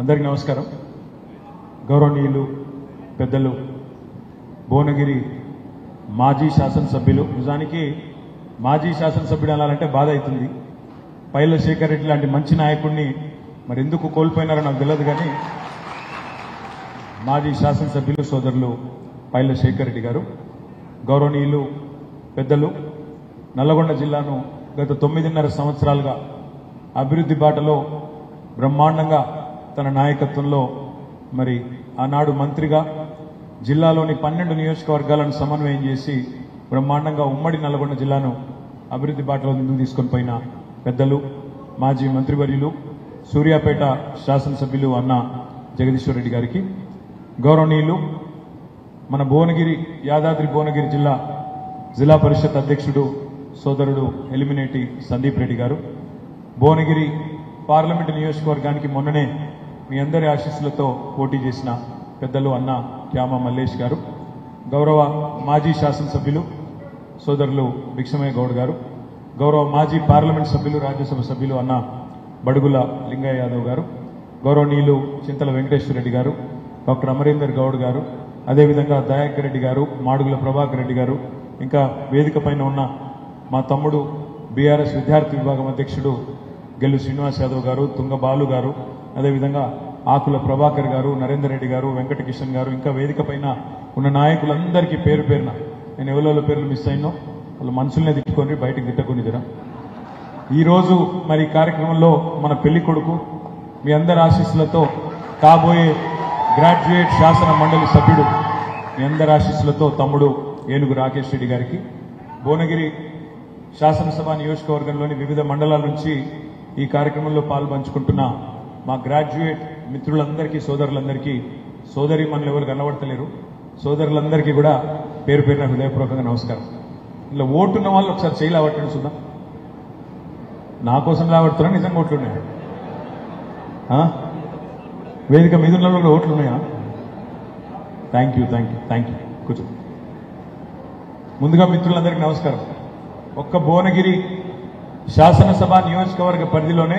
అందరికీ నమస్కారం గౌరవనీయులు పెద్దలు భువనగిరి మాజీ శాసనసభ్యులు నిజానికి మాజీ శాసనసభ్యుడు అనాలంటే బాధ అవుతుంది పైల శేఖర్ రెడ్డి లాంటి మంచి నాయకుడిని మరి ఎందుకు కోల్పోయినారో నాకు తెలియదు కానీ మాజీ శాసనసభ్యులు సోదరులు పైల శేఖర్ రెడ్డి గారు గౌరవనీయులు పెద్దలు నల్లగొండ జిల్లాను గత తొమ్మిదిన్నర సంవత్సరాలుగా అభివృద్ధి బాటలో బ్రహ్మాండంగా తన నాయకత్వంలో మరి ఆనాడు మంత్రిగా జిల్లాలోని పన్నెండు నియోజకవర్గాలను సమన్వయం చేసి బ్రహ్మాండంగా ఉమ్మడి నల్గొండ జిల్లాను అభివృద్ధి బాటలో ముందుకు తీసుకొని పోయిన పెద్దలు మాజీ మంత్రివర్యులు సూర్యాపేట శాసనసభ్యులు అన్న జగదీశ్వర్ రెడ్డి గారికి గౌరవనీయులు మన భువనగిరి యాదాద్రి భువనగిరి జిల్లా జిల్లా పరిషత్ అధ్యక్షుడు సోదరుడు ఎలిమినేటి సందీప్ రెడ్డి గారు భువనగిరి పార్లమెంటు నియోజకవర్గానికి మొన్ననే మీ అందరి ఆశీస్సులతో పోటీ చేసిన పెద్దలు అన్న క్యామ మల్లేష్ గారు గౌరవ మాజీ శాసనసభ్యులు సోదరులు భిక్షమయ్య గౌడ్ గారు గౌరవ మాజీ పార్లమెంట్ సభ్యులు రాజ్యసభ సభ్యులు అన్న బడుగుల లింగయ్య యాదవ్ గారు గౌరవనీయులు చింతల వెంకటేశ్వర రెడ్డి గారు డాక్టర్ అమరీందర్ గౌడ్ గారు అదేవిధంగా దయాకర్ రెడ్డి గారు మాడుగుల ప్రభాకర్ రెడ్డి గారు ఇంకా వేదిక పైన ఉన్న మా తమ్ముడు బీఆర్ఎస్ విద్యార్థి విభాగం అధ్యక్షుడు గెల్లు శ్రీనివాస్ యాదవ్ గారు తుంగ బాలు గారు అదేవిధంగా ఆకుల ప్రభాకర్ గారు నరేందర్ రెడ్డి గారు వెంకట కిషన్ గారు ఇంకా వేదిక పైన ఉన్న నాయకులందరికీ పేరు పేరున నేను ఎవరో పేర్లు మిస్ అయినో వాళ్ళు మనసులనే తిట్టుకొని బయటకు తిట్టకొని జరా ఈరోజు మరి ఈ కార్యక్రమంలో మన పెళ్లి కొడుకు మీ అందరి ఆశీస్సులతో కాబోయే గ్రాడ్యుయేట్ శాసన మండలి సభ్యుడు మీ అందరి ఆశీస్సులతో తమ్ముడు ఏనుగు రాకేష్ రెడ్డి గారికి భువనగిరి శాసనసభ నియోజకవర్గంలోని వివిధ మండలాల నుంచి ఈ కార్యక్రమంలో పాల్పంచుకుంటున్న మా గ్రాడ్యుయేట్ మిత్రులందరికీ సోదరులందరికీ సోదరి మనలు ఎవరు కనబడతలేరు సోదరులందరికీ కూడా పేరు పేరున హృదయపూర్వకంగా నమస్కారం ఇలా ఓటున్న వాళ్ళు ఒకసారి చేయలు అవ్వటండి చూద్దాం నా కోసం రాబడుతున్నా నిజంగా ఓట్లు ఉన్నాయా ఆ? వేదిక మీద ఉన్న వాళ్ళు కూడా ఓట్లు ఉన్నాయా thank you thank you thank you కూర్చో ముందుగా మిత్రులందరికీ నమస్కారం ఒక్క భువనగిరి శాసనసభ నియోజకవర్గ పరిధిలోనే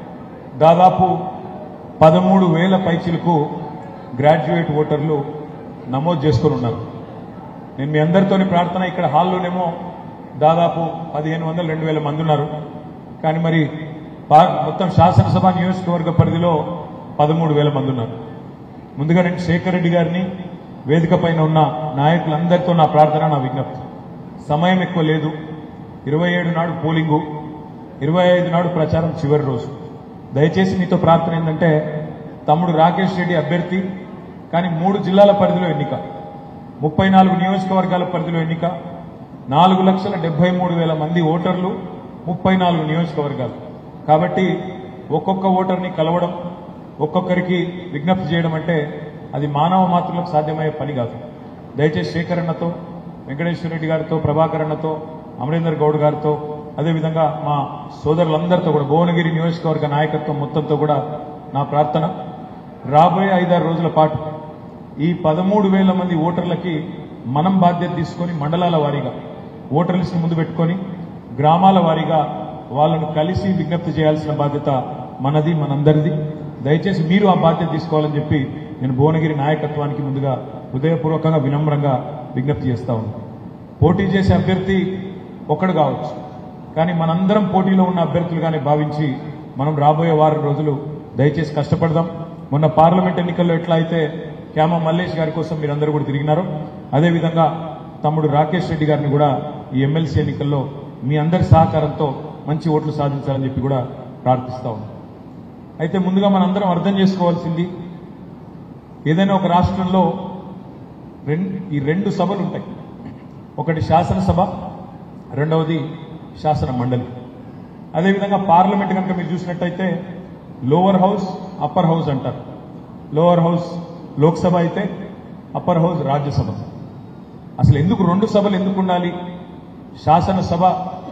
దాదాపు పదమూడు వేల పైచిలకు గ్రాడ్యుయేట్ ఓటర్లు నమోదు చేసుకొని ఉన్నారు నేను మీ అందరితోని ప్రార్థన ఇక్కడ హాల్లోనేమో దాదాపు పదిహేను వందలు రెండు వేల మంది ఉన్నారు కానీ మరి పా- మొత్తం శాసనసభ నియోజకవర్గ పరిధిలో పదమూడు వేల మంది ఉన్నారు ముందుగా నేను శేఖర్ రెడ్డి గారిని వేదిక పైన ఉన్న నాయకులందరితో నా ప్రార్థన నా విజ్ఞప్తి సమయం ఎక్కువ లేదు ఇరవై ఏడు నాడు పోలింగు ఇరవై ఐదు నాడు ప్రచారం చివరి రోజు దయచేసి మీతో ప్రార్థన ఏంటంటే తమ్ముడు రాకేష్ రెడ్డి అభ్యర్థి కానీ మూడు జిల్లాల పరిధిలో ఎన్నిక ముప్పై నాలుగు నియోజకవర్గాల పరిధిలో ఎన్నిక నాలుగు లక్షల డెబ్బై మూడు వేల మంది ఓటర్లు ముప్పై నాలుగు నియోజకవర్గాలు కాబట్టి ఒక్కొక్క ఓటర్ని కలవడం ఒక్కొక్కరికి విజ్ఞప్తి చేయడం అంటే అది మానవ మాతృలకు సాధ్యమయ్యే పని కాదు దయచేసి శేఖర్ అన్నతో వెంకటేశ్వర రెడ్డి గారితో ప్రభాకర్ అన్నతో అమరేందర్ గౌడ్ గారితో అదేవిధంగా మా సోదరులందరితో కూడా భువనగిరి నియోజకవర్గ నాయకత్వం మొత్తంతో కూడా నా ప్రార్థన రాబోయే ఐదారు రోజుల పాటు ఈ పదమూడు వేల మంది ఓటర్లకి మనం బాధ్యత తీసుకొని మండలాల వారీగా ఓటర్ లిస్ట్ ముందు పెట్టుకొని గ్రామాల వారీగా వాళ్ళను కలిసి విజ్ఞప్తి చేయాల్సిన బాధ్యత మనది మనందరిది దయచేసి మీరు ఆ బాధ్యత తీసుకోవాలని చెప్పి నేను భువనగిరి నాయకత్వానికి ముందుగా హృదయపూర్వకంగా వినమ్రంగా విజ్ఞప్తి చేస్తా ఉన్నాను పోటీ చేసే అభ్యర్థి ఒక్కడు కావచ్చు కానీ మనందరం పోటీలో ఉన్న అభ్యర్థులుగానే భావించి మనం రాబోయే వారం రోజులు దయచేసి కష్టపడదాం మొన్న పార్లమెంట్ ఎన్నికల్లో ఎట్లా అయితే క్యామ మల్లేష్ గారి కోసం మీరందరూ కూడా తిరిగినారో అదేవిధంగా తమ్ముడు రాకేష్ రెడ్డి గారిని కూడా ఈ ఎమ్మెల్సీ ఎన్నికల్లో మీ అందరి సహకారంతో మంచి ఓట్లు సాధించాలని చెప్పి కూడా ప్రార్థిస్తా ఉన్నాం అయితే ముందుగా మనందరం అర్థం చేసుకోవాల్సింది ఏదైనా ఒక రాష్ట్రంలో రెండు ఈ రెండు సభలు ఉంటాయి ఒకటి శాసనసభ రెండవది శాసన మండలి అదేవిధంగా పార్లమెంట్ కనుక మీరు చూసినట్టయితే లోవర్ హౌస్ అప్పర్ హౌస్ అంటారు లోవర్ హౌస్ లోక్సభ అయితే అప్పర్ హౌస్ రాజ్యసభ అసలు ఎందుకు రెండు సభలు ఎందుకు ఉండాలి శాసనసభ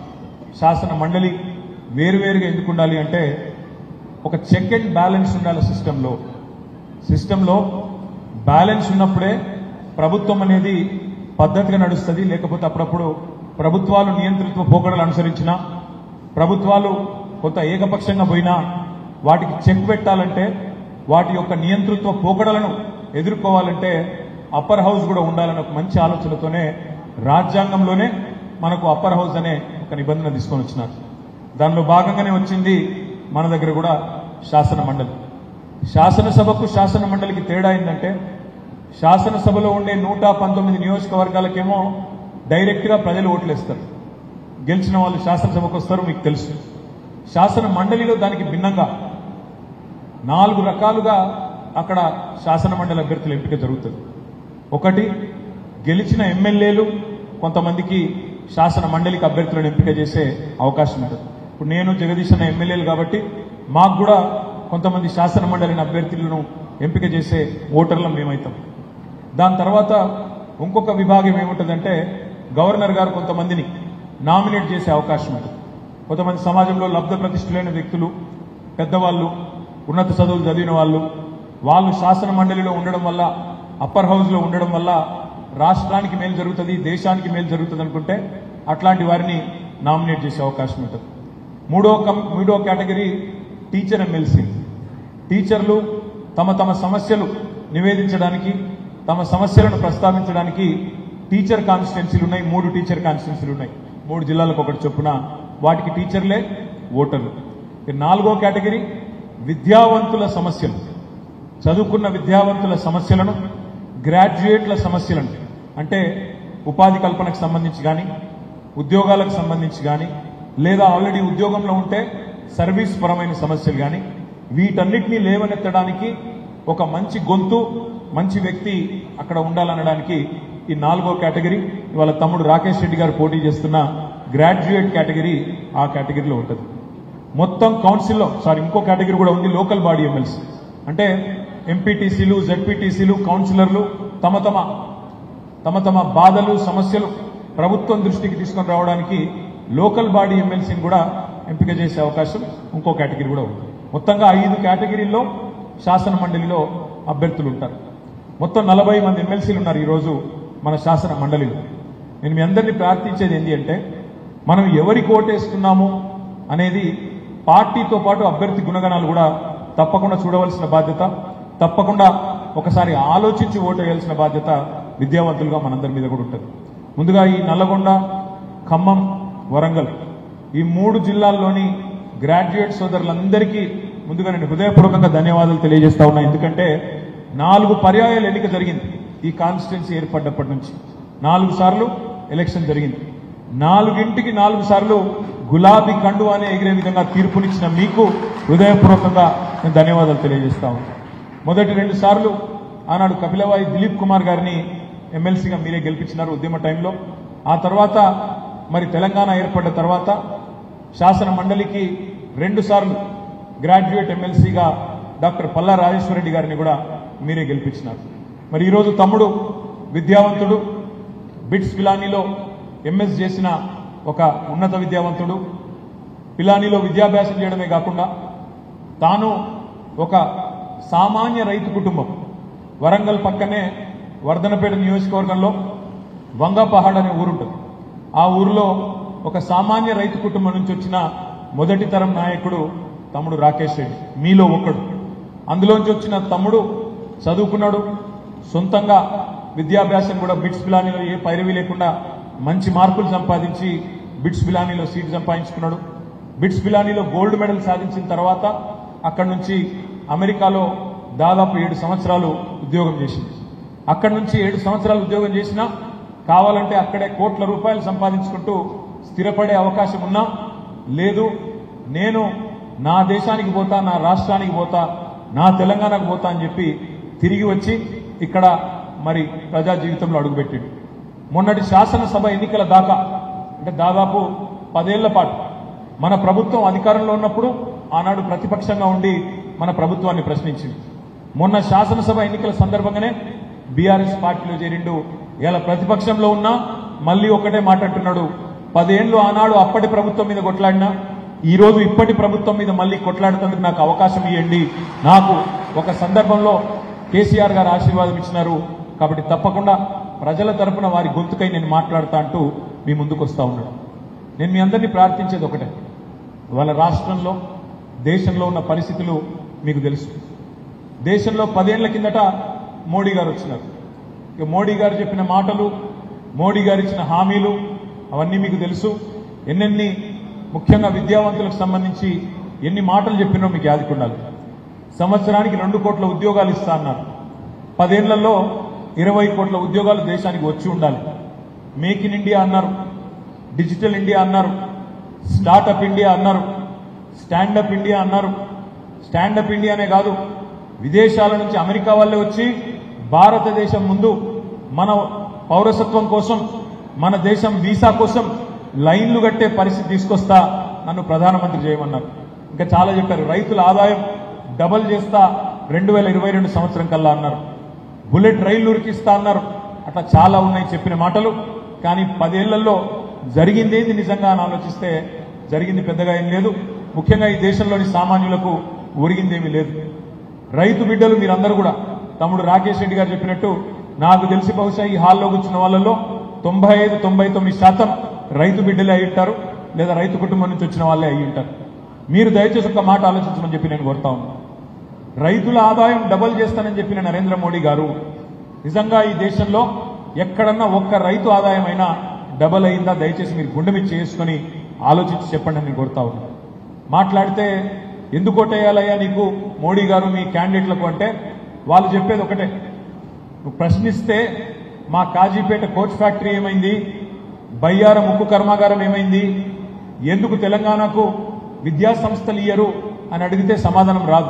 శాసన మండలి వేరువేరుగా ఎందుకు ఉండాలి అంటే ఒక చెక్ అండ్ బ్యాలెన్స్ ఉండాలి సిస్టంలో సిస్టంలో బ్యాలెన్స్ ఉన్నప్పుడే ప్రభుత్వం అనేది పద్ధతిగా నడుస్తుంది లేకపోతే అప్పుడప్పుడు ప్రభుత్వాలు నియంత్రిత్వ పోకడలు అనుసరించినా ప్రభుత్వాలు కొంత ఏకపక్షంగా పోయినా వాటికి చెక్ పెట్టాలంటే వాటి యొక్క నియంతృత్వ పోకడలను ఎదుర్కోవాలంటే అప్పర్ హౌస్ కూడా ఉండాలన్న ఒక మంచి ఆలోచనతోనే రాజ్యాంగంలోనే మనకు అప్పర్ హౌస్ అనే ఒక నిబంధన తీసుకొని వచ్చినారు దానిలో భాగంగానే వచ్చింది మన దగ్గర కూడా శాసన మండలి శాసనసభకు శాసన మండలికి తేడా ఏంటంటే శాసనసభలో ఉండే నూట పంతొమ్మిది నియోజకవర్గాలకేమో డైరెక్ట్గా ప్రజలు ఓట్లేస్తారు గెలిచిన వాళ్ళు శాసనసభకు వస్తారు మీకు తెలుసు శాసన మండలిలో దానికి భిన్నంగా నాలుగు రకాలుగా అక్కడ శాసన మండలి అభ్యర్థుల ఎంపిక జరుగుతుంది ఒకటి గెలిచిన ఎమ్మెల్యేలు కొంతమందికి శాసన మండలికి అభ్యర్థులను ఎంపిక చేసే అవకాశం ఉంటుంది ఇప్పుడు నేను జగదీష్ అన్న ఎమ్మెల్యేలు కాబట్టి మాకు కూడా కొంతమంది శాసన మండలిని అభ్యర్థులను ఎంపిక చేసే ఓటర్లం మేమవుతాం దాని తర్వాత ఇంకొక విభాగం ఏముంటుందంటే గవర్నర్ గారు కొంతమందిని నామినేట్ చేసే అవకాశం ఉంటుంది కొంతమంది సమాజంలో లబ్ధ ప్రతిష్ఠులైన వ్యక్తులు పెద్దవాళ్ళు ఉన్నత చదువులు చదివిన వాళ్ళు వాళ్ళు శాసన మండలిలో ఉండడం వల్ల అప్పర్ హౌస్లో ఉండడం వల్ల రాష్ట్రానికి మేలు జరుగుతుంది దేశానికి మేలు జరుగుతుంది అనుకుంటే అట్లాంటి వారిని నామినేట్ చేసే అవకాశం ఉంటుంది మూడో కం మూడో కేటగిరీ టీచర్ ఎమ్మెల్సీ టీచర్లు తమ తమ సమస్యలు నివేదించడానికి తమ సమస్యలను ప్రస్తావించడానికి టీచర్ కాన్స్టిట్యున్సీలు ఉన్నాయి మూడు టీచర్ కాన్స్టిట్యున్సీలు ఉన్నాయి మూడు జిల్లాలకు ఒకటి చొప్పున వాటికి టీచర్లే ఓటర్లు ఇక నాలుగో కేటగిరీ విద్యావంతుల సమస్యలు చదువుకున్న విద్యావంతుల సమస్యలను గ్రాడ్యుయేట్ల సమస్యలను అంటే ఉపాధి కల్పనకు సంబంధించి కానీ ఉద్యోగాలకు సంబంధించి కానీ లేదా ఆల్రెడీ ఉద్యోగంలో ఉంటే సర్వీస్ పరమైన సమస్యలు కానీ వీటన్నిటినీ లేవనెత్తడానికి ఒక మంచి గొంతు మంచి వ్యక్తి అక్కడ ఉండాలనడానికి ఈ నాలుగో కేటగిరీ ఇవాళ తమ్ముడు రాకేష్ రెడ్డి గారు పోటీ చేస్తున్న గ్రాడ్యుయేట్ కేటగిరీ ఆ కేటగిరీలో ఉంటుంది మొత్తం కౌన్సిల్లో సారీ ఇంకో కేటగిరీ కూడా ఉంది లోకల్ బాడీ ఎమ్మెల్సీ అంటే ఎంపీటీసీలు జెడ్పీటీసీలు కౌన్సిలర్లు తమ తమ తమ తమ బాధలు సమస్యలు ప్రభుత్వం దృష్టికి తీసుకొని రావడానికి లోకల్ బాడీ ఎమ్మెల్సీని కూడా ఎంపిక చేసే అవకాశం ఇంకో కేటగిరీ కూడా ఉంది మొత్తంగా ఐదు కేటగిరీల్లో శాసన మండలిలో అభ్యర్థులు ఉంటారు మొత్తం నలభై మంది ఎమ్మెల్సీలు ఉన్నారు ఈరోజు మన శాసన మండలిలో నేను మీ అందరినీ ప్రార్థించేది ఏంటి అంటే మనం ఎవరికి ఓటేస్తున్నాము అనేది పార్టీతో పాటు అభ్యర్థి గుణగణాలు కూడా తప్పకుండా చూడవలసిన బాధ్యత తప్పకుండా ఒకసారి ఆలోచించి ఓటు వేయాల్సిన బాధ్యత విద్యావంతులుగా మనందరి మీద కూడా ఉంటుంది ముందుగా ఈ నల్లగొండ ఖమ్మం వరంగల్ ఈ మూడు జిల్లాల్లోని గ్రాడ్యుయేట్ సోదరులందరికీ ముందుగా నేను హృదయపూర్వకంగా ధన్యవాదాలు తెలియజేస్తా ఉన్నా ఎందుకంటే నాలుగు పర్యాయాలు ఎన్నిక జరిగింది ఈ కాన్స్టిట్యున్సీ ఏర్పడ్డప్పటి నుంచి నాలుగు సార్లు ఎలక్షన్ జరిగింది నాలుగింటికి నాలుగు సార్లు గులాబీ కండు అనే ఎగిరే విధంగా తీర్పునిచ్చిన మీకు హృదయపూర్వకంగా నేను ధన్యవాదాలు తెలియజేస్తా ఉన్నాను మొదటి రెండు సార్లు ఆనాడు కపిలవాయి దిలీప్ కుమార్ గారిని ఎమ్మెల్సీగా మీరే గెలిపించినారు ఉద్యమ టైంలో ఆ తర్వాత మరి తెలంగాణ ఏర్పడ్డ తర్వాత శాసన మండలికి రెండు సార్లు గ్రాడ్యుయేట్ ఎమ్మెల్సీగా డాక్టర్ పల్లా రాజేశ్వరరెడ్డి గారిని కూడా మీరే గెలిపించినారు మరి ఈరోజు తమ్ముడు విద్యావంతుడు బిట్స్ పిలానీలో ఎంఎస్ చేసిన ఒక ఉన్నత విద్యావంతుడు పిలానీలో విద్యాభ్యాసం చేయడమే కాకుండా తాను ఒక సామాన్య రైతు కుటుంబం వరంగల్ పక్కనే వర్ధనపేట నియోజకవర్గంలో వంగపహాడ్ అనే ఊరుంటుంది ఆ ఊరిలో ఒక సామాన్య రైతు కుటుంబం నుంచి వచ్చిన మొదటి తరం నాయకుడు తమ్ముడు రాకేష్ రెడ్డి మీలో ఒకడు అందులోంచి వచ్చిన తమ్ముడు చదువుకున్నాడు సొంతంగా విద్యాభ్యాసం కూడా బిట్స్ పిలానీలో ఏ పైరవి లేకుండా మంచి మార్కులు సంపాదించి బిట్స్ పిలానీలో సీట్ సంపాదించుకున్నాడు బిట్స్ పిలానీలో గోల్డ్ మెడల్ సాధించిన తర్వాత అక్కడి నుంచి అమెరికాలో దాదాపు ఏడు సంవత్సరాలు ఉద్యోగం చేసింది అక్కడి నుంచి ఏడు సంవత్సరాలు ఉద్యోగం చేసినా కావాలంటే అక్కడే కోట్ల రూపాయలు సంపాదించుకుంటూ స్థిరపడే అవకాశం ఉన్నా లేదు నేను నా దేశానికి పోతా నా రాష్ట్రానికి పోతా నా తెలంగాణకు పోతా అని చెప్పి తిరిగి వచ్చి ఇక్కడ మరి ప్రజా జీవితంలో అడుగుపెట్టిండు మొన్నటి శాసనసభ ఎన్నికల దాకా అంటే దాదాపు పదేళ్ల పాటు మన ప్రభుత్వం అధికారంలో ఉన్నప్పుడు ఆనాడు ప్రతిపక్షంగా ఉండి మన ప్రభుత్వాన్ని ప్రశ్నించింది మొన్న శాసనసభ ఎన్నికల సందర్భంగానే బీఆర్ఎస్ పార్టీలో చేరిండు ఇలా ప్రతిపక్షంలో ఉన్నా మళ్ళీ ఒకటే మాట అంటున్నాడు పదేళ్లు ఆనాడు అప్పటి ప్రభుత్వం మీద కొట్లాడినా ఈ రోజు ఇప్పటి ప్రభుత్వం మీద మళ్ళీ కొట్లాడుతందుకు నాకు అవకాశం ఇవ్వండి నాకు ఒక సందర్భంలో కేసీఆర్ గారు ఆశీర్వాదం ఇచ్చినారు కాబట్టి తప్పకుండా ప్రజల తరపున వారి గొంతుకై నేను మాట్లాడుతా అంటూ మీ ముందుకు వస్తా ఉన్నాడు నేను మీ అందరినీ ప్రార్థించేది ఒకటే వాళ్ళ రాష్ట్రంలో దేశంలో ఉన్న పరిస్థితులు మీకు తెలుసు దేశంలో పదేళ్ల కిందట మోడీ గారు వచ్చినారు ఇక మోడీ గారు చెప్పిన మాటలు మోడీ గారు ఇచ్చిన హామీలు అవన్నీ మీకు తెలుసు ఎన్నెన్ని ముఖ్యంగా విద్యావంతులకు సంబంధించి ఎన్ని మాటలు చెప్పినో మీకు యాదుకుండాలి సంవత్సరానికి రెండు కోట్ల ఉద్యోగాలు ఇస్తా అన్నారు పదేళ్లలో ఇరవై కోట్ల ఉద్యోగాలు దేశానికి వచ్చి ఉండాలి మేక్ ఇన్ ఇండియా అన్నారు డిజిటల్ ఇండియా అన్నారు స్టార్టప్ ఇండియా అన్నారు స్టాండప్ ఇండియా అన్నారు స్టాండప్ ఇండియానే కాదు విదేశాల నుంచి అమెరికా వాళ్ళే వచ్చి భారతదేశం ముందు మన పౌరసత్వం కోసం మన దేశం వీసా కోసం లైన్లు కట్టే పరిస్థితి తీసుకొస్తా నన్ను ప్రధానమంత్రి చేయమన్నారు ఇంకా చాలా చెప్పారు రైతుల ఆదాయం డబల్ చేస్తా రెండు వేల ఇరవై రెండు సంవత్సరం కల్లా అన్నారు బుల్లెట్ రైళ్లు ఉరికిస్తా అన్నారు అట్లా చాలా ఉన్నాయి చెప్పిన మాటలు కానీ పదేళ్లలో జరిగిందేంది నిజంగా అని ఆలోచిస్తే జరిగింది పెద్దగా ఏం లేదు ముఖ్యంగా ఈ దేశంలోని సామాన్యులకు ఒరిగిందేమీ లేదు రైతు బిడ్డలు మీరందరూ కూడా తమ్ముడు రాకేష్ రెడ్డి గారు చెప్పినట్టు నాకు తెలిసి బహుశా ఈ హాల్లో కూర్చున్న వాళ్ళలో తొంభై ఐదు తొంభై తొమ్మిది శాతం రైతు బిడ్డలే అయి ఉంటారు లేదా రైతు కుటుంబం నుంచి వచ్చిన వాళ్ళే అయి ఉంటారు మీరు దయచేసి ఒక మాట ఆలోచించమని చెప్పి నేను కోరుతా ఉన్నాను రైతుల ఆదాయం డబల్ చేస్తానని చెప్పిన నరేంద్ర మోడీ గారు నిజంగా ఈ దేశంలో ఎక్కడన్నా ఒక్క రైతు ఆదాయం అయినా డబల్ అయిందా దయచేసి మీరు గుండె మీద చేసుకొని ఆలోచించి చెప్పండి అని నేను కోరుతా ఉన్నాను మాట్లాడితే ఎందుకు ఓటేయాలయ్యా నీకు మోడీ గారు మీ క్యాండిడేట్లకు అంటే వాళ్ళు చెప్పేది ఒకటే నువ్వు ప్రశ్నిస్తే మా కాజీపేట కోచ్ ఫ్యాక్టరీ ఏమైంది బయ్యారం ఉక్కు కర్మాగారం ఏమైంది ఎందుకు తెలంగాణకు విద్యా సంస్థలు ఇయ్యరు అని అడిగితే సమాధానం రాదు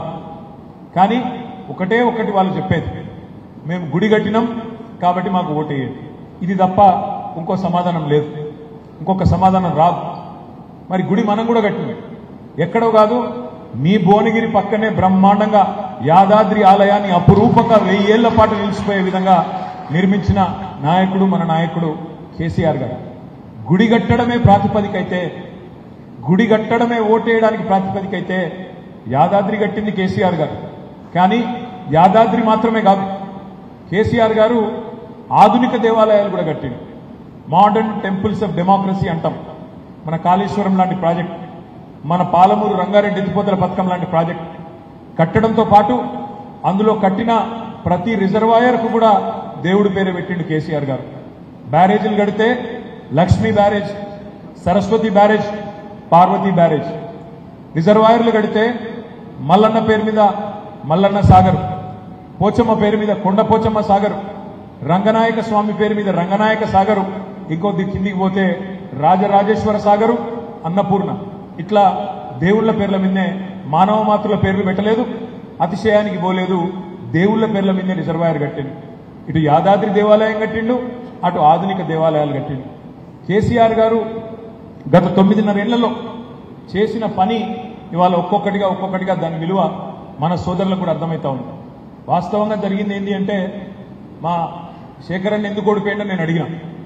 కానీ ఒకటే ఒకటి వాళ్ళు చెప్పేది మేము గుడి కట్టినాం కాబట్టి మాకు ఓటేయండి ఇది తప్ప ఇంకో సమాధానం లేదు ఇంకొక సమాధానం రాదు మరి గుడి మనం కూడా కట్టినాం ఎక్కడో కాదు మీ భువనగిరి పక్కనే బ్రహ్మాండంగా యాదాద్రి ఆలయాన్ని అపురూపంగా వెయ్యేళ్ల పాటు నిలిచిపోయే విధంగా నిర్మించిన నాయకుడు మన నాయకుడు కేసీఆర్ గారు గుడి కట్టడమే ప్రాతిపదిక అయితే గుడి కట్టడమే ఓటేయడానికి ప్రాతిపదిక అయితే యాదాద్రి కట్టింది కేసీఆర్ గారు కానీ యాదాద్రి మాత్రమే కాదు కేసీఆర్ గారు ఆధునిక దేవాలయాలు కూడా కట్టిండు మోడర్న్ టెంపుల్స్ ఆఫ్ డెమోక్రసీ అంటాం మన కాళేశ్వరం లాంటి ప్రాజెక్ట్ మన పాలమూరు రంగారెడ్డి ఎత్తిపోతల పథకం లాంటి ప్రాజెక్ట్ కట్టడంతో పాటు అందులో కట్టిన ప్రతి రిజర్వాయర్కు కూడా దేవుడి పేరు పెట్టిండు కేసీఆర్ గారు బ్యారేజీలు కడితే Lakshmi barrage Saraswati barrage Parvati barrage రిజర్వాయర్లు కడితే మల్లన్న పేరు మీద మల్లన్న సాగర్ పోచమ్మ పేరు మీద కొండ పోచమ్మ సాగర్ రంగనాయక స్వామి పేరు మీద రంగనాయక సాగరు ఇంకొద్ది కిందికి పోతే రాజరాజేశ్వర సాగరు అన్నపూర్ణ ఇట్లా దేవుళ్ళ పేర్ల మీదనే మానవ మాతృల పేర్లు పెట్టలేదు అతిశయానికి పోలేదు దేవుళ్ళ పేర్ల మీదనే రిజర్వాయర్ కట్టిండు ఇటు యాదాద్రి దేవాలయం కట్టిండు అటు ఆధునిక దేవాలయాలు కట్టిండు కేసీఆర్ గారు గత తొమ్మిదిన్నరేళ్లలో చేసిన పని ఇవాళ ఒక్కొక్కటిగా ఒక్కొక్కటిగా దాని విలువ మన సోదరులకు కూడా అర్థమవుతా ఉంది వాస్తవంగా జరిగింది ఏంటి అంటే మా శేఖరన్న ఎందుకు ఓడిపోయిండో నేను అడిగిన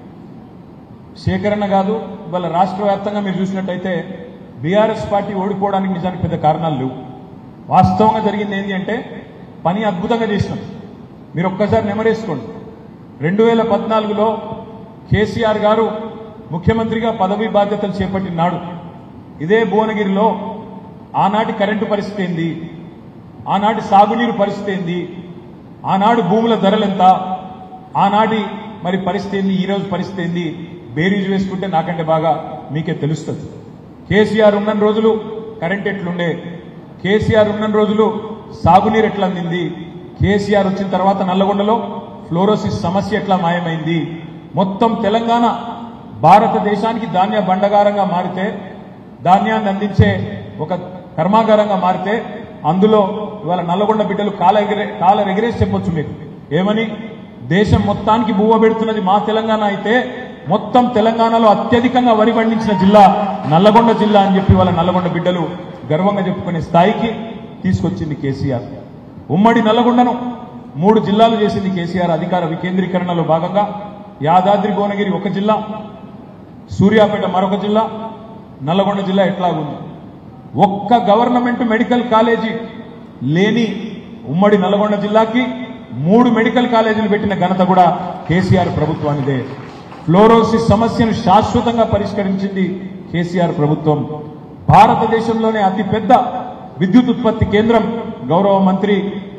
శేఖరన్న కాదు ఇవాళ రాష్ట్ర వ్యాప్తంగా మీరు చూసినట్టయితే బీఆర్ఎస్ పార్టీ ఓడిపోవడానికి నిజానికి పెద్ద కారణాలు లేవు వాస్తవంగా జరిగింది ఏంటి అంటే పని అద్భుతంగా చేసినాం మీరు ఒక్కసారి నెమరేసుకోండి రెండు వేల పద్నాలుగులో కేసీఆర్ గారు ముఖ్యమంత్రిగా పదవీ బాధ్యతలు చేపట్టిన నాడు ఇదే భువనగిరిలో ఆనాటి కరెంటు పరిస్థితి ఏంది ఆనాటి సాగునీరు పరిస్థితి ఏంది ఆనాడు భూముల ధరలెంత ఆనాటి మరి పరిస్థితి ఏంది ఈ రోజు పరిస్థితి ఏంది బేరీజు వేసుకుంటే నాకంటే బాగా మీకే తెలుస్తుంది కేసీఆర్ ఉన్న రోజులు కరెంట్ ఎట్లుండే కేసీఆర్ ఉన్న రోజులు సాగునీరు ఎట్లా అందింది కేసీఆర్ వచ్చిన తర్వాత నల్లగొండలో ఫ్లోరోసిస్ సమస్య ఎట్లా మాయమైంది మొత్తం తెలంగాణ భారతదేశానికి ధాన్య బండగారంగా మారితే ధాన్యాన్ని అందించే ఒక కర్మాగారంగా మారితే అందులో ఇవాళ నల్లగొండ బిడ్డలు కాల ఎగిరే కాల ఎగిరేసి చెప్పొచ్చు మీకు ఏమని దేశం మొత్తానికి బువ్వ పెడుతున్నది మా తెలంగాణ అయితే మొత్తం తెలంగాణలో అత్యధికంగా వరి పండించిన జిల్లా నల్లగొండ జిల్లా అని చెప్పి వాళ్ళ నల్లగొండ బిడ్డలు గర్వంగా చెప్పుకునే స్థాయికి తీసుకొచ్చింది కేసీఆర్ ఉమ్మడి నల్లగొండను మూడు జిల్లాలు చేసింది కేసీఆర్ అధికార వికేంద్రీకరణలో భాగంగా యాదాద్రి భువనగిరి ఒక జిల్లా సూర్యాపేట మరొక జిల్లా నల్లగొండ జిల్లా ఎట్లాగుంది ఒక్క గవర్నమెంట్ మెడికల్ కాలేజీ లేని ఉమ్మడి నల్గొండ జిల్లాకి మూడు మెడికల్ కాలేజీలు పెట్టిన ఘనత కూడా కేసీఆర్ ప్రభుత్వానిదే ఫ్లోరోసిస్ సమస్యను శాశ్వతంగా పరిష్కరించింది కేసీఆర్ ప్రభుత్వం భారతదేశంలోనే అతిపెద్ద విద్యుత్ ఉత్పత్తి కేంద్రం గౌరవ మంత్రి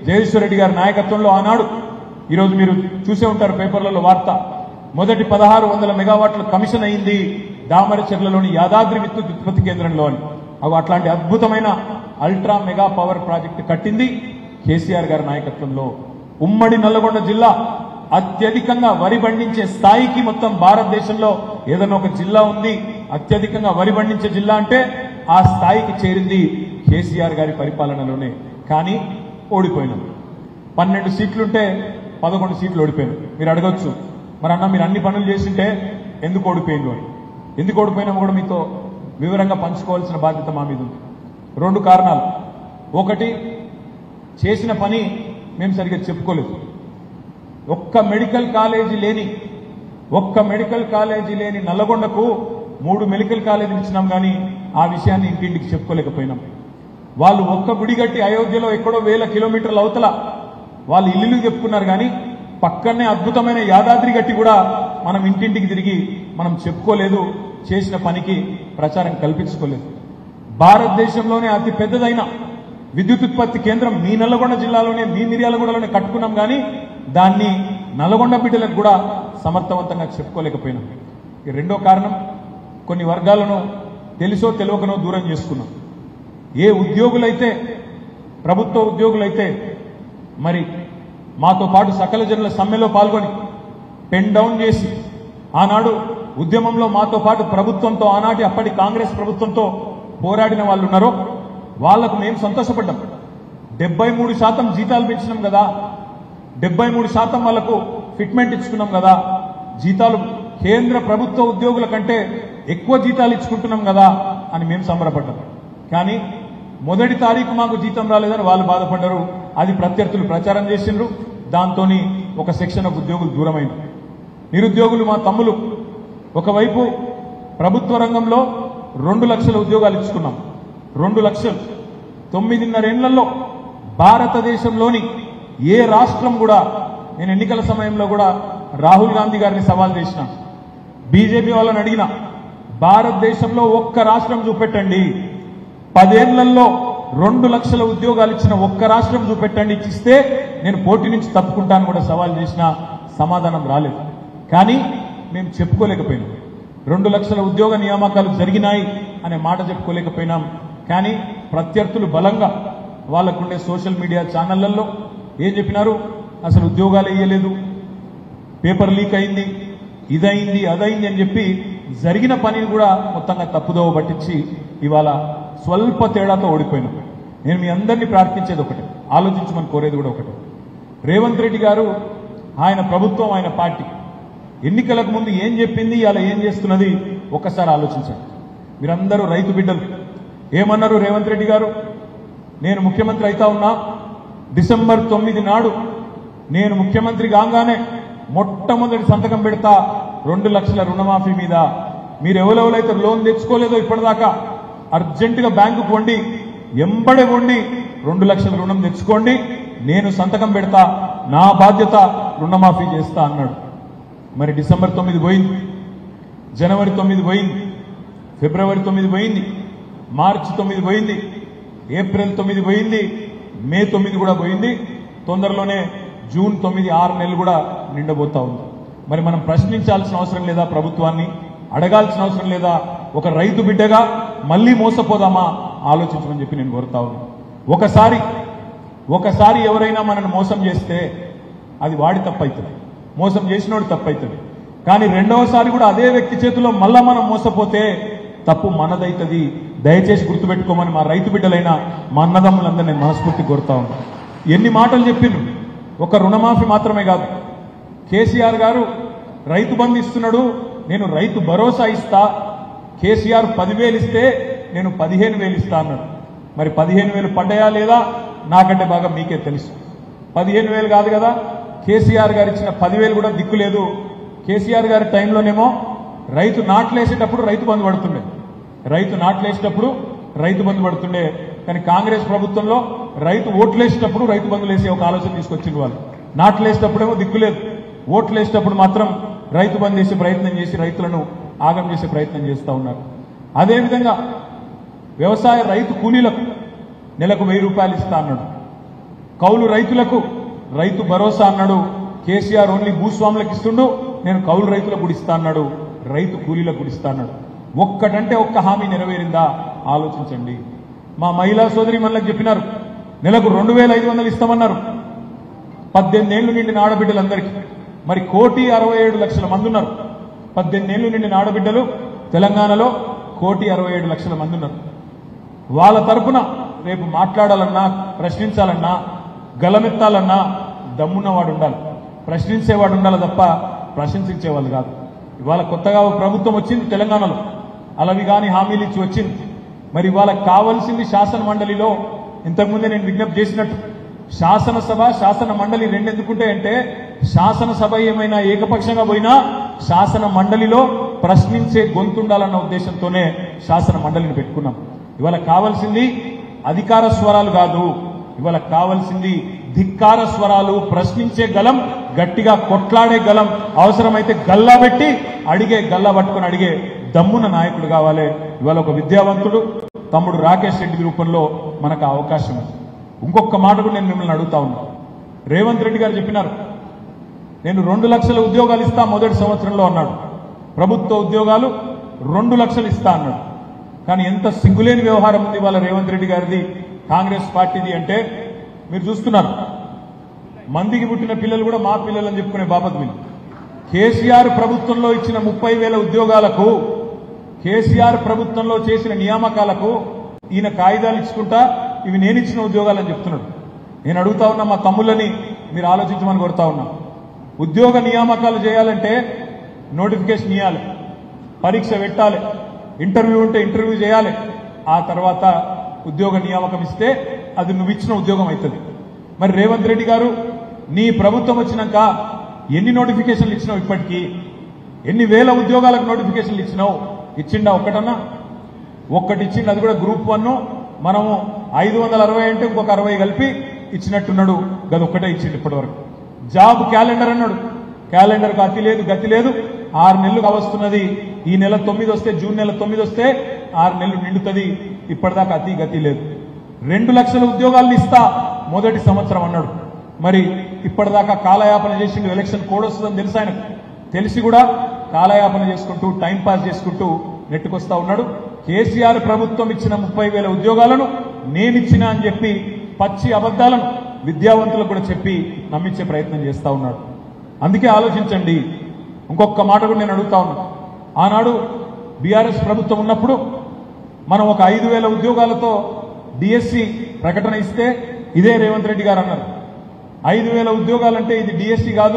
జగదీశ్వర్ రెడ్డి గారి నాయకత్వంలో ఆనాడు ఈరోజు మీరు చూసే ఉంటారు పేపర్లలో వార్త మొదటి పదహారు వందల మెగావాట్ల కమిషన్ అయింది దామరచెర్లలోని యాదాద్రి విద్యుత్ ఉత్పత్తి కేంద్రంలో అని అవి అట్లాంటి అద్భుతమైన అల్ట్రా మెగా పవర్ ప్రాజెక్టు కట్టింది కేసీఆర్ గారి నాయకత్వంలో ఉమ్మడి నల్లగొండ జిల్లా అత్యధికంగా వరి పండించే స్థాయికి మొత్తం భారతదేశంలో ఏదైనా ఒక జిల్లా ఉంది అత్యధికంగా వరి పండించే జిల్లా అంటే ఆ స్థాయికి చేరింది కేసీఆర్ గారి పరిపాలనలోనే కానీ ఓడిపోయినాం పన్నెండు సీట్లుంటే పదకొండు సీట్లు ఓడిపోయాను మీరు అడగొచ్చు మరి అన్న మీరు అన్ని పనులు చేసింటే ఎందుకు ఓడిపోయింది అని ఎందుకు ఓడిపోయినా కూడా మీతో వివరంగా పంచుకోవాల్సిన బాధ్యత మా మీద ఉంది రెండు కారణాలు ఒకటి చేసిన పని మేము సరిగ్గా చెప్పుకోలేదు ఒక్క మెడికల్ కాలేజీ లేని ఒక్క మెడికల్ కాలేజీ లేని నల్లగొండకు మూడు మెడికల్ కాలేజీలు ఇచ్చినాం కానీ ఆ విషయాన్ని ఇంటింటికి చెప్పుకోలేకపోయినాం వాళ్ళు ఒక్క గుడి కట్టి అయోధ్యలో ఎక్కడో వేల కిలోమీటర్ల అవతల వాళ్ళు ఇల్లు చెప్పుకున్నారు కానీ పక్కనే అద్భుతమైన యాదాద్రి గట్టి కూడా మనం ఇంటింటికి తిరిగి మనం చెప్పుకోలేదు చేసిన పనికి ప్రచారం కల్పించుకోలేదు భారతదేశంలోనే అతి పెద్దదైన విద్యుత్ ఉత్పత్తి కేంద్రం మీ నల్లగొండ జిల్లాలోనే మీ మిర్యాలగూడలోనే కట్టుకున్నాం కానీ దాన్ని నల్లగొండ బిడ్డలకు కూడా సమర్థవంతంగా చెప్పుకోలేకపోయినాం ఈ రెండో కారణం కొన్ని వర్గాలను తెలుసో తెలియకనో దూరం చేసుకున్నాం ఏ ఉద్యోగులైతే ప్రభుత్వ ఉద్యోగులైతే మరి మాతో పాటు సకల జనుల సమ్మెలో పాల్గొని పెన్ డౌన్ చేసి ఆనాడు ఉద్యమంలో మాతో పాటు ప్రభుత్వంతో ఆనాటి అప్పటి కాంగ్రెస్ ప్రభుత్వంతో పోరాడిన వాళ్ళు ఉన్నారో వాళ్లకు మేము సంతోషపడ్డాం డెబ్బై మూడు శాతం జీతాలు పెంచినాం కదా డెబ్బై మూడు శాతం వాళ్లకు ఫిట్మెంట్ ఇచ్చుకున్నాం కదా జీతాలు కేంద్ర ప్రభుత్వ ఉద్యోగుల కంటే ఎక్కువ జీతాలు ఇచ్చుకుంటున్నాం కదా అని మేము సంబరపడ్డాం కానీ మొదటి తారీఖు మాకు జీతం రాలేదని వాళ్ళు బాధపడ్డారు అది ప్రత్యర్థులు ప్రచారం చేసిండ్రు దాంతో ఒక సెక్షన్ ఆఫ్ ఉద్యోగులు దూరమైంది నిరుద్యోగులు మా తమ్ములు ఒకవైపు ప్రభుత్వ రంగంలో రెండు లక్షల ఉద్యోగాలు ఇచ్చుకున్నాం రెండు లక్షలు తొమ్మిదిన్నరేళ్లలో భారతదేశంలోని ఏ రాష్ట్రం కూడా నేను ఎన్నికల సమయంలో కూడా రాహుల్ గాంధీ గారిని సవాల్ చేసిన బీజేపీ వాళ్ళని అడిగిన భారతదేశంలో ఒక్క రాష్ట్రం చూపెట్టండి పదేళ్లలో రెండు లక్షల ఉద్యోగాలు ఇచ్చిన ఒక్క రాష్ట్రం చూపెట్టండి ఇచ్చిస్తే నేను పోటీ నుంచి తప్పుకుంటాను కూడా సవాల్ చేసిన సమాధానం రాలేదు కానీ మేము చెప్పుకోలేకపోయినాం రెండు లక్షల ఉద్యోగ నియామకాలు జరిగినాయి అనే మాట చెప్పుకోలేకపోయినాం కానీ ప్రత్యర్థులు బలంగా వాళ్ళకుండే సోషల్ మీడియా ఛానళ్లలో ఏం చెప్పినారు అసలు ఉద్యోగాలు ఇయ్యలేదు పేపర్ లీక్ అయింది ఇదైంది అదైంది అని చెప్పి జరిగిన పనిని కూడా మొత్తంగా తప్పుదోవ పట్టించి ఇవాళ స్వల్ప తేడాతో ఓడిపోయినాం నేను మీ అందరినీ ప్రార్థించేది ఒకటే ఆలోచించమని కోరేది కూడా ఒకటే రేవంత్ రెడ్డి గారు ఆయన ప్రభుత్వం ఆయన పార్టీ ఎన్నికలకు ముందు ఏం చెప్పింది ఇలా ఏం చేస్తున్నది ఒక్కసారి ఆలోచించండి మీరందరూ రైతు బిడ్డలు ఏమన్నారు రేవంత్ రెడ్డి గారు నేను ముఖ్యమంత్రి అయితా ఉన్నా డిసెంబర్ తొమ్మిది నాడు నేను ముఖ్యమంత్రి కాగానే మొట్టమొదటి సంతకం పెడతా రెండు లక్షల రుణమాఫీ మీద మీరు ఎవరెవరైతే లోన్ తెచ్చుకోలేదో ఇప్పటిదాకా అర్జెంటుగా బ్యాంకుకు వండి ఎంబడే వండి రెండు లక్షల రుణం తెచ్చుకోండి నేను సంతకం పెడతా నా బాధ్యత రుణమాఫీ చేస్తా అన్నాడు మరి డిసెంబర్ తొమ్మిది పోయింది జనవరి తొమ్మిది పోయింది ఫిబ్రవరి తొమ్మిది పోయింది మార్చి తొమ్మిది పోయింది ఏప్రిల్ తొమ్మిది పోయింది మే తొమ్మిది కూడా పోయింది తొందరలోనే జూన్ తొమ్మిది ఆరు నెలలు కూడా నిండబోతా ఉంది మరి మనం ప్రశ్నించాల్సిన అవసరం లేదా ప్రభుత్వాన్ని అడగాల్సిన అవసరం లేదా ఒక రైతు బిడ్డగా మళ్ళీ మోసపోదామా ఆలోచించమని చెప్పి నేను కోరుతా ఉన్నాను ఒకసారి ఒకసారి ఎవరైనా మనల్ని మోసం చేస్తే అది వాడి తప్పైతుంది మోసం చేసినోడు తప్పైతుంది కానీ రెండవసారి కూడా అదే వ్యక్తి చేతిలో మళ్ళా మనం మోసపోతే తప్పు మనదైతుంది దయచేసి గుర్తుపెట్టుకోమని మా రైతు బిడ్డలైన మా అన్నదమ్ములందరూ నేను మనస్ఫూర్తి కోరుతా ఉన్నాను ఎన్ని మాటలు చెప్పిండ్రు ఒక రుణమాఫీ మాత్రమే కాదు కేసీఆర్ గారు రైతు బంధు ఇస్తున్నాడు నేను రైతు భరోసా ఇస్తా కేసీఆర్ పదివేలు ఇస్తే నేను పదిహేను వేలు ఇస్తా అన్నాడు మరి పదిహేను వేలు పడ్డాయా లేదా నాకంటే బాగా మీకే తెలుసు పదిహేను వేలు కాదు కదా కేసీఆర్ గారు ఇచ్చిన పదివేలు కూడా దిక్కు లేదు కేసీఆర్ గారి టైంలోనేమో రైతు నాట్లేసేటప్పుడు రైతు బంధు పడుతుండే రైతు నాట్లేసేటప్పుడు రైతు బంధు పడుతుండే కానీ కాంగ్రెస్ ప్రభుత్వంలో రైతు ఓట్లేసేటప్పుడు రైతు బంధులు వేసే ఒక ఆలోచన తీసుకొచ్చింది వాళ్ళు నాట్లేసేటప్పుడేమో దిక్కులేదు ఓట్లేసేటప్పుడు మాత్రం రైతు బంధు చేసే ప్రయత్నం చేసి రైతులను ఆగం చేసే ప్రయత్నం చేస్తూ ఉన్నారు అదేవిధంగా వ్యవసాయ రైతు కూలీలకు నెలకు వెయ్యి రూపాయలు ఇస్తా అన్నాడు కౌలు రైతులకు రైతు భరోసా అన్నాడు కేసీఆర్ ఓన్లీ భూస్వాములకు ఇస్తుండు నేను కౌలు రైతులకు కూడా ఇస్తా అన్నాడు రైతు కూలీలకు కూడా ఇస్తా అన్నాడు ఒక్కటంటే ఒక్క హామీ నెరవేరిందా ఆలోచించండి మా మహిళా సోదరి మనలకు చెప్పినారు నెలకు రెండు వేల ఐదు వందలు ఇస్తామన్నారు పద్దెనిమిది ఏళ్లు నిండిన ఆడబిడ్డలందరికీ మరి కోటి అరవై ఏడు లక్షల మంది ఉన్నారు పద్దెనిమిది ఏళ్లు నిండిన ఆడబిడ్డలు తెలంగాణలో కోటి అరవై ఏడు లక్షల మంది ఉన్నారు వాళ్ళ తరపున రేపు మాట్లాడాలన్నా ప్రశ్నించాలన్నా గలమెత్తాలన్నా దమ్మున్నవాడు ఉండాలి ప్రశ్నించేవాడు ఉండాలి తప్ప ప్రశంసించేవాళ్ళు కాదు ఇవాళ కొత్తగా ఒక ప్రభుత్వం వచ్చింది తెలంగాణలో అలవి కాని హామీలు ఇచ్చి వచ్చింది మరి ఇవాళ కావాల్సింది శాసన మండలిలో ఇంతకుముందే నేను విజ్ఞప్తి చేసినట్టు శాసనసభ శాసన మండలి రెండు ఎందుకుంటాయంటే శాసనసభ ఏమైనా ఏకపక్షంగా పోయినా శాసన మండలిలో ప్రశ్నించే గొంతుండాలన్న ఉద్దేశంతోనే శాసన మండలిని పెట్టుకున్నాం ఇవాళ కావాల్సింది అధికార స్వరాలు కాదు ఇవాళ కావాల్సింది ధిక్కార స్వరాలు ప్రశ్నించే గలం గట్టిగా కొట్లాడే గలం అవసరమైతే గల్లా పెట్టి అడిగే గల్లా పట్టుకొని అడిగే దమ్మున నాయకుడు కావాలి ఇవాళ ఒక విద్యావంతుడు తమ్ముడు రాకేష్ రెడ్డి రూపంలో మనకు ఆ అవకాశం ఉంది ఇంకొక మాట కూడా నేను మిమ్మల్ని అడుగుతా ఉన్నా రేవంత్ రెడ్డి గారు చెప్పినారు నేను రెండు లక్షల ఉద్యోగాలు ఇస్తా మొదటి సంవత్సరంలో అన్నాడు ప్రభుత్వ ఉద్యోగాలు రెండు లక్షలు ఇస్తా అన్నాడు కానీ ఎంత సిగ్గులేని వ్యవహారం ఉంది వాళ్ళ రేవంత్ రెడ్డి గారిది కాంగ్రెస్ పార్టీది అంటే మీరు చూస్తున్నారు మందికి పుట్టిన పిల్లలు కూడా మా పిల్లలు అని చెప్పుకునే బాపత్ వీళ్ళు కేసీఆర్ ప్రభుత్వంలో ఇచ్చిన ముప్పై వేల ఉద్యోగాలకు కేసీఆర్ ప్రభుత్వంలో చేసిన నియామకాలకు ఈయన కాగితాలు ఇచ్చుకుంటా ఇవి నేను ఇచ్చిన ఉద్యోగాలని చెప్తున్నాడు నేను అడుగుతా ఉన్నా మా తమ్ముళ్ళని మీరు ఆలోచించమని కోరుతా ఉన్నా ఉద్యోగ నియామకాలు చేయాలంటే నోటిఫికేషన్ ఇవ్వాలి పరీక్ష పెట్టాలి ఇంటర్వ్యూ ఉంటే ఇంటర్వ్యూ చేయాలి ఆ తర్వాత ఉద్యోగ నియామకం ఇస్తే అది నువ్వు ఇచ్చిన ఉద్యోగం అవుతుంది మరి రేవంత్ రెడ్డి గారు నీ ప్రభుత్వం వచ్చినాక ఎన్ని నోటిఫికేషన్లు ఇచ్చినావు ఇప్పటికీ ఎన్ని వేల ఉద్యోగాలకు నోటిఫికేషన్లు ఇచ్చినావు ఇచ్చిండా ఒక్కటన్నా ఒక్కటి ఇచ్చిండు అది కూడా గ్రూప్ వన్ మనము ఐదు వందల అరవై అంటే ఇంకొక అరవై కలిపి ఇచ్చినట్టున్నాడు గది ఒక్కటే ఇచ్చిండు ఇప్పటివరకు జాబ్ క్యాలెండర్ అన్నాడు క్యాలెండర్ అతి లేదు గతి లేదు ఆరు నెలలు కావస్తున్నది ఈ నెల తొమ్మిది వస్తే జూన్ నెల తొమ్మిది వస్తే ఆరు నెలలు నిండుతుంది ఇప్పటిదాకా అతి గతి లేదు రెండు లక్షల ఉద్యోగాలను ఇస్తా మొదటి సంవత్సరం అన్నాడు మరి ఇప్పటిదాకా కాలయాపన చేసిండు ఎలక్షన్ కోడ్ వస్తుందని తెలుసు ఆయనకు తెలిసి కూడా కాలయాపన చేసుకుంటూ టైం పాస్ చేసుకుంటూ నెట్టుకొస్తా ఉన్నాడు కేసీఆర్ ప్రభుత్వం ఇచ్చిన ముప్పై వేల ఉద్యోగాలను నేనిచ్చిన అని చెప్పి పచ్చి అబద్దాలను విద్యావంతులకు కూడా చెప్పి నమ్మించే ప్రయత్నం చేస్తా ఉన్నాడు అందుకే ఆలోచించండి ఇంకొక మాట కూడా నేను అడుగుతా ఉన్నా ఆనాడు బీఆర్ఎస్ ప్రభుత్వం ఉన్నప్పుడు మనం ఒక ఐదు వేల ఉద్యోగాలతో డిఎస్సి ప్రకటన ఇస్తే ఇదే రేవంత్ రెడ్డి గారు అన్నారు ఐదు వేల ఉద్యోగాలంటే ఇది డిఎస్సి కాదు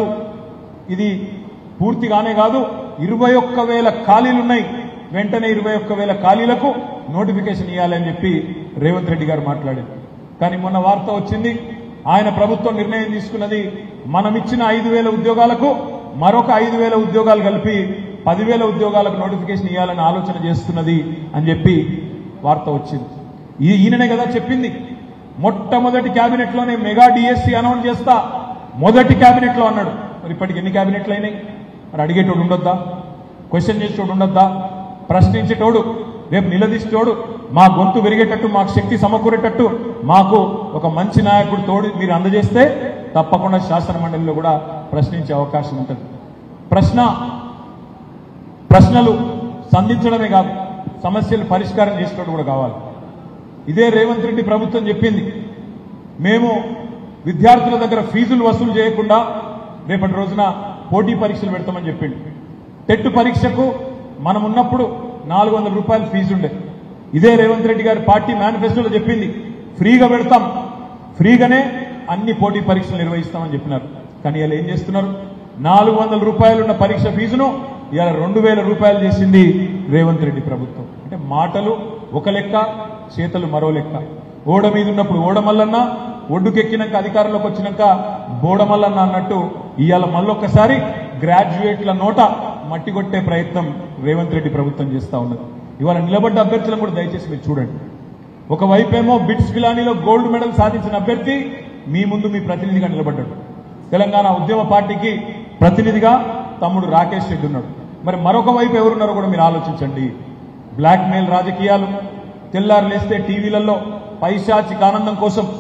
ఇది పూర్తిగానే కాదు ఇరవై ఒక్క వేల ఖాళీలున్నాయి వెంటనే ఇరవై ఒక్క వేల ఖాళీలకు నోటిఫికేషన్ ఇవ్వాలని చెప్పి రేవంత్ రెడ్డి గారు మాట్లాడారు కానీ మొన్న వార్త వచ్చింది ఆయన ప్రభుత్వం నిర్ణయం తీసుకున్నది మనం ఇచ్చిన ఐదు వేల ఉద్యోగాలకు మరొక ఐదు వేల ఉద్యోగాలు కలిపి పదివేల ఉద్యోగాలకు నోటిఫికేషన్ ఇవ్వాలని ఆలోచన చేస్తున్నది అని చెప్పి వార్త వచ్చింది ఈ- ఈయననే కదా చెప్పింది మొట్టమొదటి కేబినెట్ లోనే మెగా డిఎస్సి అనౌన్స్ చేస్తా మొదటి కేబినెట్ లో అన్నాడు మరి ఇప్పటికి ఎన్ని కేబినెట్లు అయినాయి మరి అడిగేటోడు ఉండొద్దా క్వశ్చన్ చేసేటోడు ఉండొద్దా ప్రశ్నించేటోడు రేపు నిలదీసేటోడు మా గొంతు పెరిగేటట్టు మాకు శక్తి సమకూరేటట్టు మాకు ఒక మంచి నాయకుడు తోడు మీరు అందజేస్తే తప్పకుండా శాసన మండలిలో కూడా ప్రశ్నించే అవకాశం ఉంటుంది ప్రశ్న ప్రశ్నలు సంధించడమే కాదు సమస్యలు పరిష్కారం చేసేటోడు కూడా కావాలి ఇదే రేవంత్ రెడ్డి ప్రభుత్వం చెప్పింది మేము విద్యార్థుల దగ్గర ఫీజులు వసూలు చేయకుండా రేపటి రోజున పోటీ పరీక్షలు పెడతామని చెప్పిండు టెట్ పరీక్షకు మనం ఉన్నప్పుడు నాలుగు వందల రూపాయలు ఫీజు ఉండే ఇదే రేవంత్ రెడ్డి గారి పార్టీ మేనిఫెస్టోలో చెప్పింది ఫ్రీగా పెడతాం ఫ్రీగానే అన్ని పోటీ పరీక్షలు నిర్వహిస్తామని చెప్పినారు కానీ ఇలా ఏం చేస్తున్నారు నాలుగు వందల రూపాయలు ఉన్న పరీక్ష ఫీజును ఇలా రెండు వేల రూపాయలు చేసింది రేవంత్ రెడ్డి ప్రభుత్వం అంటే మాటలు ఒక లెక్క చేతలు మరో లెక్క ఓడ మీద ఉన్నప్పుడు ఓడమల్లన్న ఒడ్డుకెక్కినాక అధికారంలోకి వచ్చినాక బోడమల్లన్న అన్నట్టు ఇవాళ మళ్ళొక్కసారి గ్రాడ్యుయేట్ల నోట మట్టి కొట్టే ప్రయత్నం రేవంత్ రెడ్డి ప్రభుత్వం చేస్తా ఉన్నది ఇవాళ నిలబడ్డ అభ్యర్థులను కూడా దయచేసి మీరు చూడండి ఒకవైపేమో బిట్స్ పిలానీలో గోల్డ్ మెడల్ సాధించిన అభ్యర్థి మీ ముందు మీ ప్రతినిధిగా నిలబడ్డాడు తెలంగాణ ఉద్యమ పార్టీకి ప్రతినిధిగా తమ్ముడు రాకేష్ రెడ్డి ఉన్నాడు మరి మరొక వైపు ఎవరున్నారో కూడా మీరు ఆలోచించండి బ్లాక్ మెయిల్ రాజకీయాలు తెల్లారు లేస్తే టీవీలలో పైశాచిక ఆనందం కోసం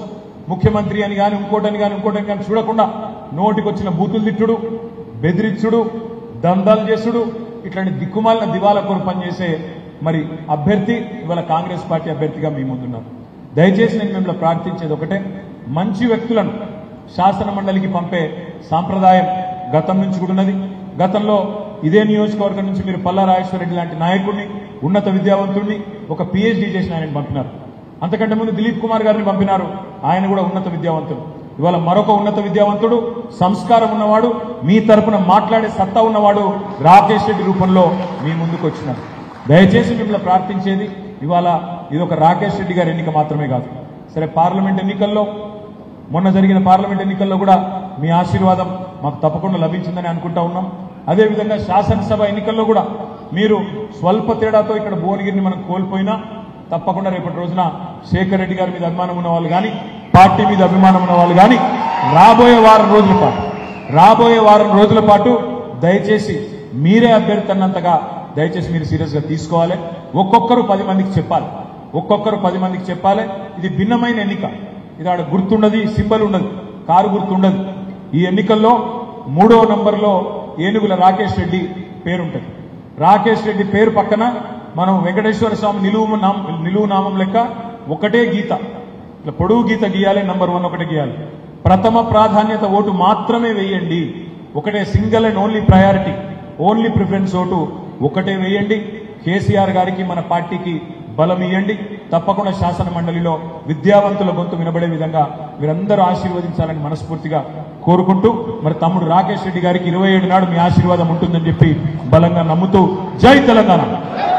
ముఖ్యమంత్రి అని కానీ ఇంకోటని కానీ ఇంకోటని కానీ చూడకుండా నోటికొచ్చిన బూతులు తిట్టుడు బెదిరించుడు దందాలు చేసుడు ఇట్లాంటి దిక్కుమాలిన దివాలా కోరు పనిచేసే మరి అభ్యర్థి ఇవాళ కాంగ్రెస్ పార్టీ అభ్యర్థిగా మీ ముందున్నారు దయచేసి నేను మిమ్మల్ని ప్రార్థించేది ఒకటే మంచి వ్యక్తులను శాసన మండలికి పంపే సాంప్రదాయం గతం నుంచి కూడా ఉన్నది గతంలో ఇదే నియోజకవర్గం నుంచి మీరు పల్లా రాజేశ్వరరెడ్డి లాంటి నాయకుడిని ఉన్నత విద్యావంతుడిని ఒక పిహెచ్డి చేసిన ఆయన పంపినారు అంతకంటే ముందు దిలీప్ కుమార్ గారిని పంపినారు ఆయన కూడా ఉన్నత విద్యావంతుడు ఇవాళ మరొక ఉన్నత విద్యావంతుడు సంస్కారం ఉన్నవాడు మీ తరపున మాట్లాడే సత్తా ఉన్నవాడు రాకేష్ రెడ్డి రూపంలో మీ ముందుకు వచ్చినారు దయచేసి మిమ్మల్ని ప్రార్థించేది ఇవాళ ఇది ఒక రాకేష్ రెడ్డి గారి ఎన్నిక మాత్రమే కాదు సరే పార్లమెంట్ ఎన్నికల్లో మొన్న జరిగిన పార్లమెంట్ ఎన్నికల్లో కూడా మీ ఆశీర్వాదం మాకు తప్పకుండా లభించిందని అనుకుంటా ఉన్నాం అదేవిధంగా శాసనసభ ఎన్నికల్లో కూడా మీరు స్వల్ప తేడాతో ఇక్కడ భువనగిరిని మనం కోల్పోయినా తప్పకుండా రేపటి రోజున శేఖర్ రెడ్డి గారి మీద అభిమానం ఉన్న వాళ్ళు కానీ పార్టీ మీద అభిమానం ఉన్న వాళ్ళు కానీ రాబోయే వారం రోజుల పాటు రాబోయే వారం రోజుల పాటు దయచేసి మీరే అభ్యర్థి అన్నంతగా దయచేసి మీరు సీరియస్ గా తీసుకోవాలి ఒక్కొక్కరు పది మందికి చెప్పాలి ఒక్కొక్కరు పది మందికి చెప్పాలి ఇది భిన్నమైన ఎన్నిక ఇది ఆడ గుర్తుండదు సింబల్ ఉండదు కారు గుర్తుండదు ఈ ఎన్నికల్లో మూడో నంబర్లో ఏనుగుల రాకేష్ రెడ్డి పేరుంటది రాకేష్ రెడ్డి పేరు పక్కన మనం వెంకటేశ్వర స్వామి నిలువు నామం నిలువు నామం లెక్క ఒకటే గీత ఇట్లా పొడుగు గీత గీయాలి నంబర్ వన్ ఒకటే గీయాలి ప్రథమ ప్రాధాన్యత ఓటు మాత్రమే వేయండి ఒకటే single and only priority only preference vote ఒకటే వేయండి కేసీఆర్ గారికి మన పార్టీకి బలం ఇవ్వండి తప్పకుండా శాసన మండలిలో విద్యావంతుల గొంతు వినబడే విధంగా మీరందరూ ఆశీర్వదించాలని మనస్ఫూర్తిగా కోరుకుంటూ మరి తమ్ముడు రాకేష్ రెడ్డి గారికి ఇరవై ఏడు నాడు మీ ఆశీర్వాదం ఉంటుందని చెప్పి బలంగా నమ్ముతూ జై తెలంగాణ